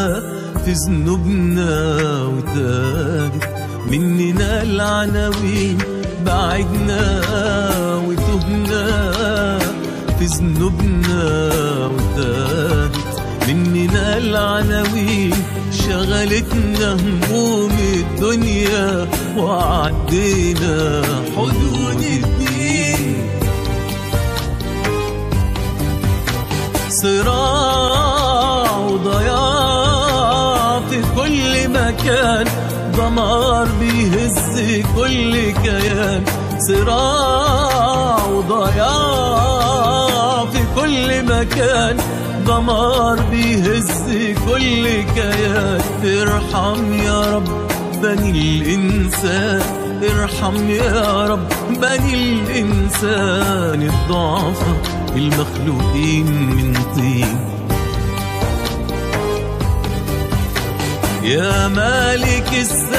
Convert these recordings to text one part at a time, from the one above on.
في ذنوبنا وتاهت مننا العناوين بعدنا وتهنا في ذنوبنا وتاهت مننا العناوين شغلتنا هموم الدنيا وعدينا حدود الدين صراع وضياع في كل مكان دمار بيهز كل كيان صراع وضياع في كل مكان دمار بيهز كل كيان ارحم يا رب بني الإنسان ارحم يا رب بني الإنسان الضعفاء المخلوقين من طين يا مالك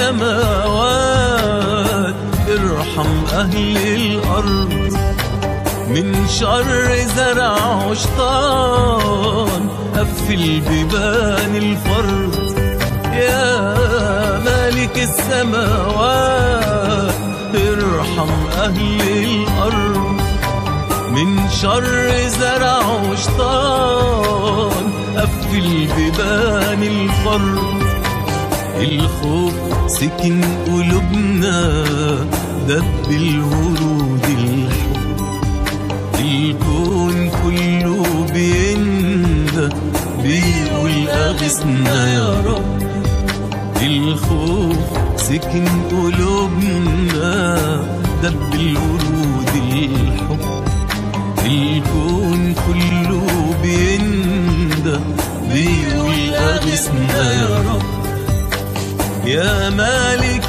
السماوات ارحم أهل الأرض من شر زرع وشطان قفل بيبان الفرد يا مالك السماوات ارحم أهل الأرض من شر زرع وشطان قفل بيبان الفرد الخوف سكن قلوبنا دب الورود الحب الكون كله بيندى بيقول أغثنا يا رب الخوف سكن قلوبنا دب الورود الحب الكون كله بيندى بيقول أغثنا يا رب يا مالك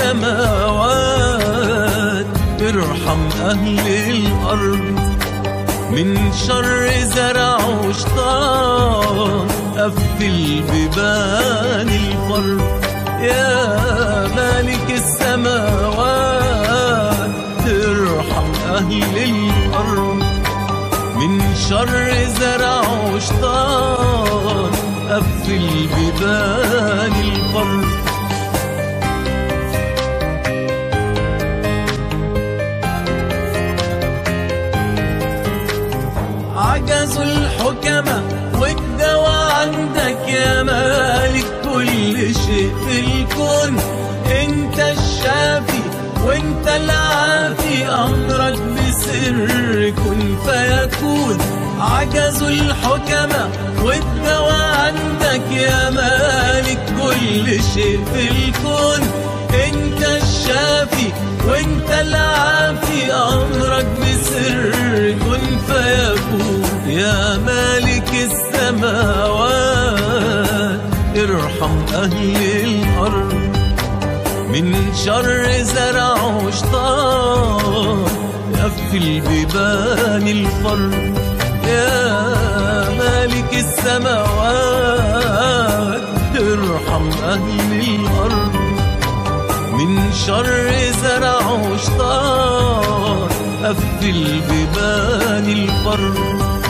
السماوات ارحم أهل الأرض من شر زرع وشطان قفل بيبان الفرد يا مالك السماوات ارحم أهل الأرض من شر زرع وشطان قفل بيبان الفرد عجزوا الحكماء والدواء عندك يا مالك كل شيء في الكون انت الشافي وانت العافي امرك بسر كن فيكون عجزوا الحكماء والدواء عندك يا مالك كل شيء في الكون انت الشافي وانت العافي امرك بسر كن فيكون يا مالك السماوات ارحم اهل الارض من شر زرع وشطان قفل بيبان الفرد يا مالك السماوات ارحم اهل الارض من شر زرع وشطان قفل بيبان الفرد